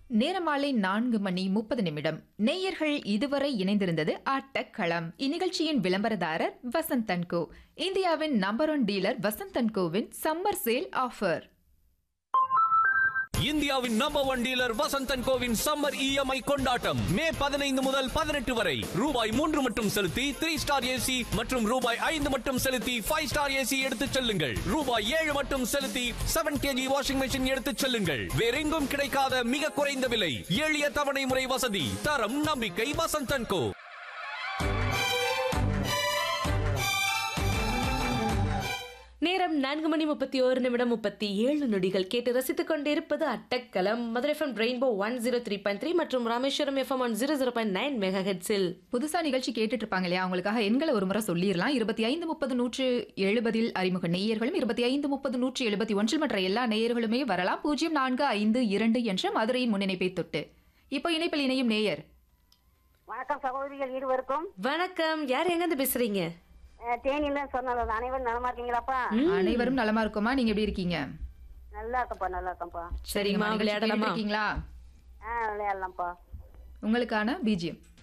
நேரமாலை நான்கு மணி முப்பது நிமிடம் நேயர்கள் இதுவரை இணைந்திருந்தது ஆட்டக்களம் இந்நிகழ்ச்சியின் விளம்பரதாரர் வசந்தன்கோ இந்தியாவின் நம்பர் ஒன் டீலர் வசந்தன்கோவின் சம்மர் சேல் ஆஃபர் இந்தியாவின் நம்பர் ஒன் டீலர் வசந்தன் கோவின் சம்மர் இஎம்ஐ கொண்டாட்டம் மே பதினைந்து முதல் பதினெட்டு வரை ரூபாய் மூன்று மட்டும் செலுத்தி த்ரீ ஸ்டார் ஏசி மற்றும் ரூபாய் ஐந்து மட்டும் செலுத்தி ஃபைவ் ஸ்டார் ஏசி எடுத்துச் செல்லுங்கள் ரூபாய் ஏழு மட்டும் செலுத்தி செவன் கேஜி வாஷிங் மெஷின் எடுத்துச் செல்லுங்கள் வேறெங்கும் கிடைக்காத மிக குறைந்த விலை எளிய தவணை முறை வசதி தரம் நம்பிக்கை வசந்தன் கோ நேரம் நான்கு மணி முப்பத்தி ஒரு நிமிடம் முப்பத்தி ஏழு நொடிகள் கேட்டு ரசித்துக் கொண்டிருப்பது அட்டக்கலம் Madurai FM rainbow one zero three point three மற்றும் Rameswaram FM one zero zero point nine மெகா ஹெட்ஸில் புதுசா நிகழ்ச்சி கேட்டுட்டு இருப்பாங்க இல்லையா அவங்களுக்காக எண்களை ஒரு முறை சொல்லிடலாம் இருபத்தி ஐந்து முப்பது நூற்று எழுபதில் அறிமுக நேயர்களும் இருபத்தி ஐந்து முப்பது நூற்று எழுபத்தி ஒன்றில் மற்ற எல்லா நேயர்களுமே வரலாம் பூஜ்ஜியம் நான்கு ஐந்து இரண்டு என்ற மதுரையின் முன்னிணைப்பை தொட்டு இப்போ இணைப்பில் இணையும் நேயர் வணக்கம் சகோதரிகள் இருவருக்கும் வணக்கம் யார் எங்கேருந்து பேசுறீங்க அஹ், தேனியில சொன்னது அனைவரும் நலமா இருக்கீங்களாப்பா அனைவரும் நலமா இருக்குமா நீங்க எப்படி இருக்கீங்க நல்லா இருக்கப்பா நல்லா இருக்கப்பா சரிம்மா நிகழ்ச்சி விளையாடலாமா கேட்டுட்டு இருக்கீங்களா ஆ விளையாடலாம்ப்பா உங்களுக்கான பிஜிஎம்